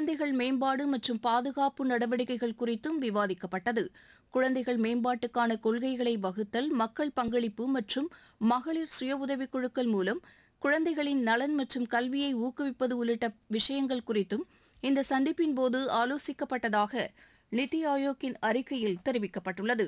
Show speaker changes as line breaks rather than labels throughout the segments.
குழந்தைகள் மேம்பாடு மற்றும் பாதுகாப்பு நடவடிக்கைகள் குறித்தும் விவாதிக்கப்பட்டது குழந்தைகள் மேம்பாட்டுக்கான கொள்கைகளை வகுத்தல் மக்கள் பங்களிப்பு மற்றும் மகளிர் சுய உதவிக் குழுக்கள் மூலம் குழந்தைகளின் நலன் மற்றும் கல்வியை ஊக்குவிப்பது உள்ளிட்ட விஷயங்கள் குறித்தும் இந்த சந்திப்பின் போது ஆலோசிக்கப்பட்டதாக நித்தி ஆயோக்கின் அறிக்கையில் தெரிவிக்கப்பட்டுள்ளது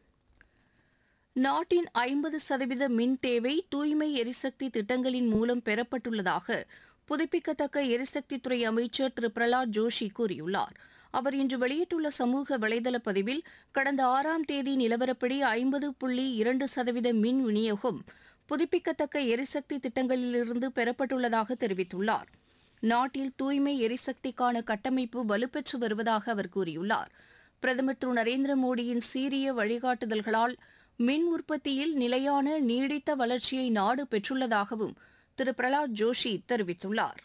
நாட்டின் ஐம்பது சதவீத மின் தேவை தூய்மை எரிசக்தி திட்டங்களின் மூலம் பெறப்பட்டுள்ளதாக புதுப்பிக்கத்தக்க எரிசக்தித்துறை அமைச்சர் திரு பிரலாத் ஜோஷி கூறியுள்ளார் அவர் இன்று வெளியிட்டுள்ள சமூக வலைதள பதிவில் கடந்த ஆறாம் தேதி நிலவரப்படி ஐம்பது புள்ளி இரண்டு சதவீத மின் விநியோகம் புதுப்பிக்கத்தக்க எரிசக்தி திட்டங்களிலிருந்து பெறப்பட்டுள்ளதாக தெரிவித்துள்ளார் நாட்டில் தூய்மை எரிசக்திக்கான கட்டமைப்பு வலுப்பெற்று வருவதாக அவர் கூறியுள்ளார் பிரதமர் திரு நரேந்திர மோடியின் சீரிய வழிகாட்டுதல்களால் மின் உற்பத்தியில் நிலையான நீடித்த வளர்ச்சியை நாடு பெற்றுள்ளதாகவும் திரு பிரலாத் ஜோஷி தெரிவித்துள்ளார்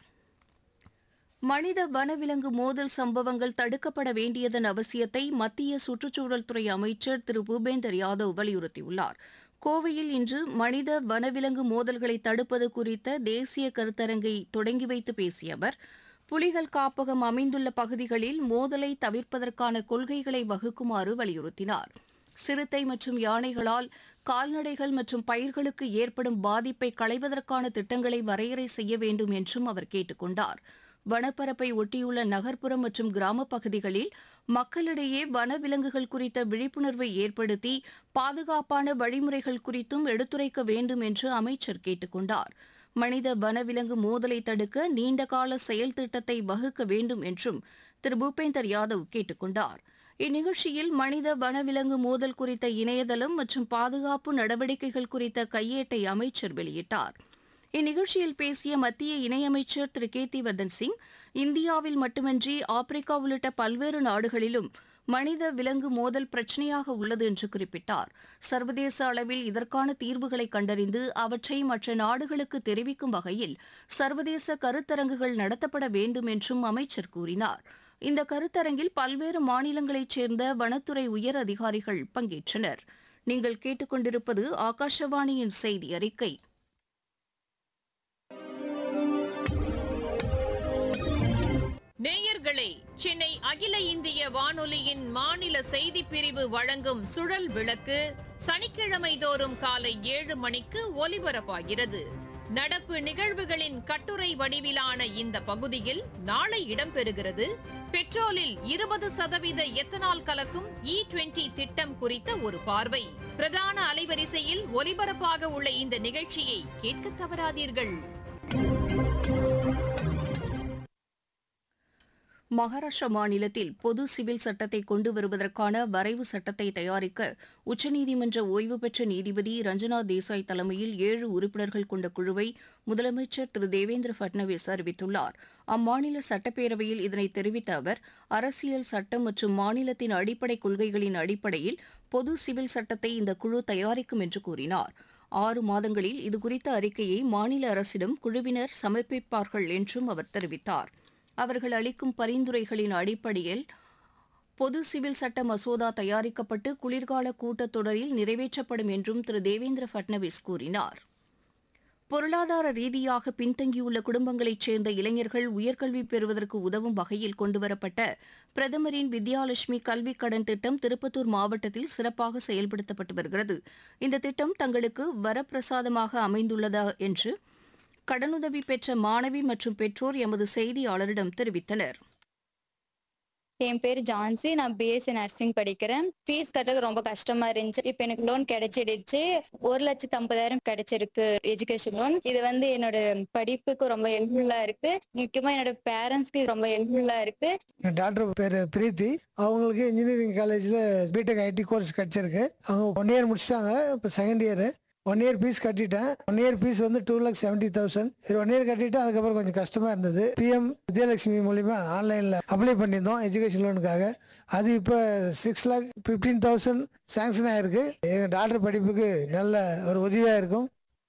மனித வனவிலங்கு மோதல் சம்பவங்கள் தடுக்கப்பட வேண்டியதன் அவசியத்தை மத்திய சுற்றுச்சூழல் துறை அமைச்சர் திரு பூபேந்தர் யாதவ் வலியுறுத்தியுள்ளார் கோவையில் இன்று மனித வனவிலங்கு மோதல்களை தடுப்பது குறித்த தேசிய கருத்தரங்கை தொடங்கி வைத்து பேசிய அவர் புலிகள் காப்பகம் அமைந்துள்ள பகுதிகளில் மோதலை தவிர்ப்பதற்கான கொள்கைகளை வகுக்குமாறு வலியுறுத்தினார் சிறுத்தை மற்றும் யானைகளால் கால்நடைகள் மற்றும் பயிர்களுக்கு ஏற்படும் பாதிப்பை களைவதற்கான திட்டங்களை வரையறை செய்ய வேண்டும் என்றும் அவர் கேட்டுக் கொண்டார் வனப்பரப்பை ஒட்டியுள்ள நகர்ப்புறம் மற்றும் கிராமப் பகுதிகளில் மக்களிடையே வனவிலங்குகள் குறித்த விழிப்புணர்வை ஏற்படுத்தி பாதுகாப்பான வழிமுறைகள் குறித்தும் எடுத்துரைக்க வேண்டும் என்று அமைச்சர் கேட்டுக் கொண்டார் மனித வனவிலங்கு மோதலை தடுக்க நீண்டகால செயல் திட்டத்தை வகுக்க வேண்டும் என்றும் திரு பூபேந்தர் யாதவ் கேட்டுக் கொண்டார் இந்நிகழ்ச்சியில் மனித வனவிலங்கு மோதல் குறித்த இணையதளம் மற்றும் பாதுகாப்பு நடவடிக்கைகள் குறித்த கையேட்டை அமைச்சர் வெளியிட்டார் இந்நிகழ்ச்சியில் பேசிய மத்திய இணையமைச்சர் திரு கேத்திவர்தன் சிங் இந்தியாவில் மட்டுமின்றி ஆப்பிரிக்கா உள்ளிட்ட பல்வேறு நாடுகளிலும் மனித விலங்கு மோதல் பிரச்சினையாக உள்ளது என்று குறிப்பிட்டார் சர்வதேச அளவில் இதற்கான தீர்வுகளை கண்டறிந்து அவற்றை மற்ற நாடுகளுக்கு தெரிவிக்கும் வகையில் சர்வதேச கருத்தரங்குகள் நடத்தப்பட வேண்டும் என்றும் அமைச்சர் கூறினார் இந்த கருத்தரங்கில் பல்வேறு மாநிலங்களைச் சேர்ந்த வனத்துறை உயர் அதிகாரிகள் பங்கேற்றனர் நீங்கள் கேட்டுக்கொண்டிருப்பது ஆகாஷவாணியின் செய்தி அறிக்கை
நேயர்களே சென்னை அகில இந்திய வானொலியின் மாநில செய்திப் பிரிவு வழங்கும் சுழல் விளக்கு சனிக்கிழமை தோறும் காலை ஏழு மணிக்கு ஒலிபரப்பாகிறது நடப்பு நிகழ்வுகளின் கட்டுரை வடிவிலான இந்த பகுதியில் நாளை இடம்பெறுகிறது பெட்ரோலில் இருபது சதவீத எத்தனால் கலக்கும் இ டுவெண்டி திட்டம் குறித்த ஒரு பார்வை பிரதான அலைவரிசையில் ஒலிபரப்பாக உள்ள இந்த நிகழ்ச்சியை கேட்க தவறாதீர்கள்
மகாராஷ்டிரா மாநிலத்தில் பொது சிவில் சட்டத்தை கொண்டு வருவதற்கான வரைவு சட்டத்தை தயாரிக்க உச்சநீதிமன்ற ஓய்வு பெற்ற நீதிபதி ரஞ்சனா தேசாய் தலைமையில் ஏழு உறுப்பினர்கள் கொண்ட குழுவை முதலமைச்சர் திரு தேவேந்திர பட்னவிஸ் அறிவித்துள்ளார் அம்மாநில சட்டப்பேரவையில் இதனை தெரிவித்த அவர் அரசியல் சட்டம் மற்றும் மாநிலத்தின் அடிப்படை கொள்கைகளின் அடிப்படையில் பொது சிவில் சட்டத்தை இந்த குழு தயாரிக்கும் என்று கூறினார் ஆறு மாதங்களில் இதுகுறித்த அறிக்கையை மாநில அரசிடம் குழுவினர் சமர்ப்பிப்பார்கள் என்றும் அவர் தெரிவித்தார் அவர்கள் அளிக்கும் பரிந்துரைகளின் அடிப்படையில் பொது சிவில் சட்ட மசோதா தயாரிக்கப்பட்டு குளிர்கால கூட்டத்தொடரில் நிறைவேற்றப்படும் என்றும் திரு தேவேந்திர பட்னவிஸ் கூறினார் பொருளாதார ரீதியாக பின்தங்கியுள்ள குடும்பங்களைச் சேர்ந்த இளைஞர்கள் உயர்கல்வி பெறுவதற்கு உதவும் வகையில் கொண்டுவரப்பட்ட பிரதமரின் வித்யாலட்சுமி கல்விக் கடன் திட்டம் திருப்பத்தூர் மாவட்டத்தில் சிறப்பாக செயல்படுத்தப்பட்டு வருகிறது இந்த திட்டம் தங்களுக்கு வரப்பிரசாதமாக அமைந்துள்ளதா என்று கடனுதவி பெற்ற மாணவி மற்றும் பெற்றோர் எமது செய்தியாளரிடம் தெரிவித்தனர்
என் பேர் ஜான்சி நான் பிஎஸ்சி நர்சிங் படிக்கிறேன் ஃபீஸ் கட்டுறது ரொம்ப கஷ்டமா இருந்துச்சு இப்போ எனக்கு லோன் கிடைச்சிடுச்சு ஒரு லட்சத்து ஐம்பதாயிரம் கிடைச்சிருக்கு எஜுகேஷன் லோன் இது வந்து என்னோட படிப்புக்கு ரொம்ப ஹெல்ப்ஃபுல்லா இருக்கு முக்கியமா என்னோட பேரண்ட்ஸ்க்கு ரொம்ப ஹெல்ப்ஃபுல்லா இருக்கு
டாக்டர் பேர் பிரீத்தி அவங்களுக்கு இன்ஜினியரிங் காலேஜில் பிடெக் ஐடி கோர்ஸ் கிடைச்சிருக்கு அவங்க ஒன் இயர் முடிச்சிட்டாங்க இப்போ second year one year fees கட்டிட்டேன் ஒன் இயர் ஃபீஸ் வந்து டூ லேக் செவன்டி தௌசண்ட் இது ஒன் இயர் கட்டிட்டு அதுக்கப்புறம் கொஞ்சம் கஷ்டமா இருந்தது பிஎம் வித்யாலட்சுமி மூலியமா ஆன்லைனில் அப்ளை பண்ணியிருந்தோம் எஜுகேஷன் லோனுக்காக அது இப்போ six lakh fifteen thousand sanction ஆயிருக்கு எங்கள் டாக்டர் படிப்புக்கு நல்ல ஒரு உதவியாக இருக்கும்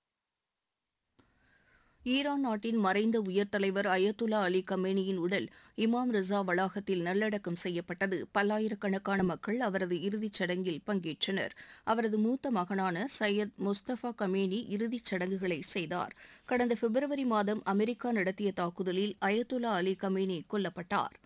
ஈரான் நாட்டின் மறைந்த உயர் தலைவர் அயத்துல்லா அலி கமேனியின் உடல் இமாம் ரிசா வளாகத்தில் நல்லடக்கம் செய்யப்பட்டது பல்லாயிரக்கணக்கான மக்கள் அவரது இறுதிச் சடங்கில் பங்கேற்றனர் அவரது மூத்த மகனான சையத் முஸ்தபா கமேனி இறுதிச் சடங்குகளை செய்தார் கடந்த பிப்ரவரி மாதம் அமெரிக்கா நடத்திய தாக்குதலில் அயத்துல்லா அலி கமேனி கொல்லப்பட்டார்